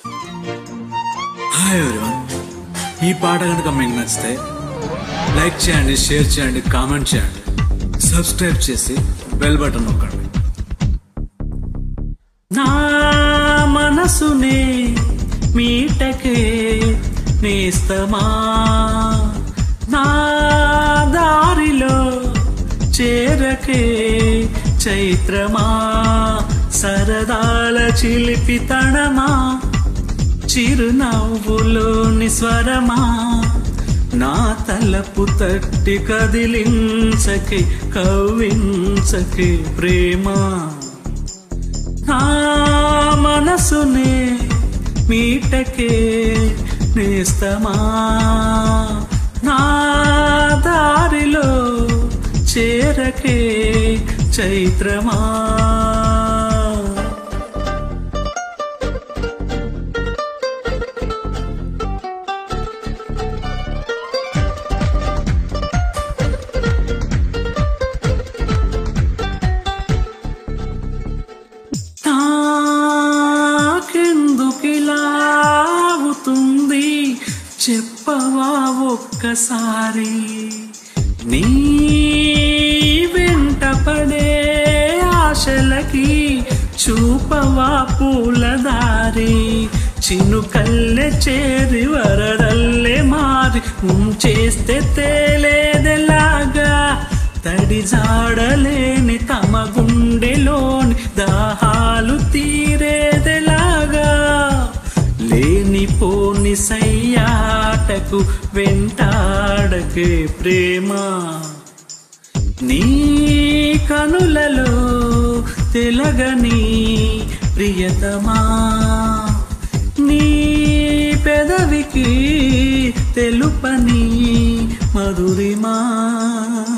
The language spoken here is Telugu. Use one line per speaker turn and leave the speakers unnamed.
హాయ్ ఎవరివన్ ఈ పాట కనుక మీకు నచ్చితే లైక్ చేయండి షేర్ చేయండి కామెంట్ చేయండి సబ్స్క్రైబ్ చేసి బెల్ బటన్ నొక్కండి
నా మనసునే మీటకే నేస్తమా నా దారిలో చేరకే చైత్రమా సరదాల చిలిపితనమా చిరునవ్వులోని స్వరమా నా తలపు తట్టి కదిలించకే కవ్వించకే ప్రేమ నా మనసునే మీటకే నేస్తమా నా దారిలో చేరకే చైత్రమా నాకెందుకిలా అవుతుంది చెప్పవా ఒక్కసారి నీ వెంట పడే ఆశలకి చూపవా పూలదారి చినుకల్లె చేరి వరదల్లే మారి ఉంచేస్తే తేలేదెలాగా తడి జాడలేని తమ గుండెలోని దాహాలు తీరేదెలాగా లేనిపోని సయ్యాటకు వెంటాడకే ప్రేమ నీ కనులలో తెలగని ప్రియతమా నీ పెదవికి తెలుపని మధురిమా